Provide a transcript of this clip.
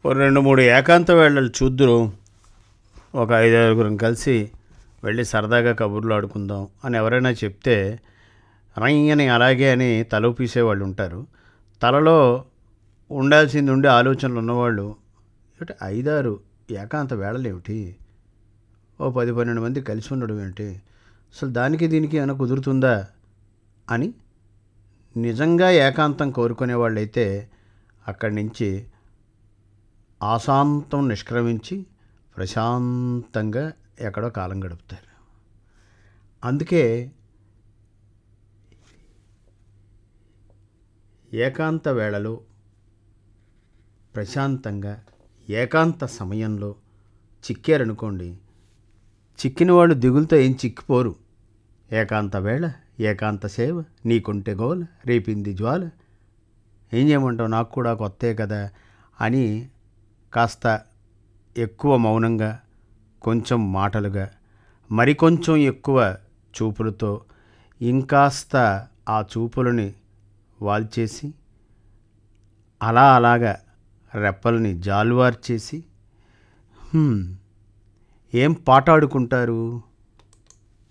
ఓ రెండు మూడు ఏకాంత వేళలు చూద్దురు ఒక ఐదారుగురం కలిసి వెళ్ళి సరదాగా కబుర్లు ఆడుకుందాం అని ఎవరైనా చెప్తే రయ్యని అలాగే అని తల ఊపేసేవాళ్ళు ఉంటారు తలలో ఉండాల్సింది ఉండే ఆలోచనలు ఉన్నవాళ్ళు ఏమిటి ఐదారు ఏకాంత వేళలు ఏమిటి ఓ పది పన్నెండు మంది కలిసి ఉండడం ఏంటి అసలు దానికి దీనికి ఏమైనా కుదురుతుందా అని నిజంగా ఏకాంతం కోరుకునే వాళ్ళైతే అక్కడి నుంచి ఆశాంతం నిష్క్రమించి ప్రశాంతంగా ఎక్కడో కాలం గడుపుతారు అందుకే ఏకాంత వేళలో ప్రశాంతంగా ఏకాంత సమయంలో చిక్కారనుకోండి చిక్కిన వాళ్ళు దిగులతో ఏం చిక్కిపోరు ఏకాంత వేళ ఏకాంత సేవ నీకుంటే గోల రేపింది జ్వాల ఏం చేయమంటావు నాకు కూడా కొత్తే కదా అని కాస్త ఎక్కువ మౌనంగా కొంచెం మాటలుగా మరికొంచెం ఎక్కువ చూపులతో ఇంకాస్త ఆ చూపులని వాల్చేసి అలా అలాగా రెప్పల్ని జాలువార్చేసి "హ్మ్, ఏం పాట ఆడుకుంటారు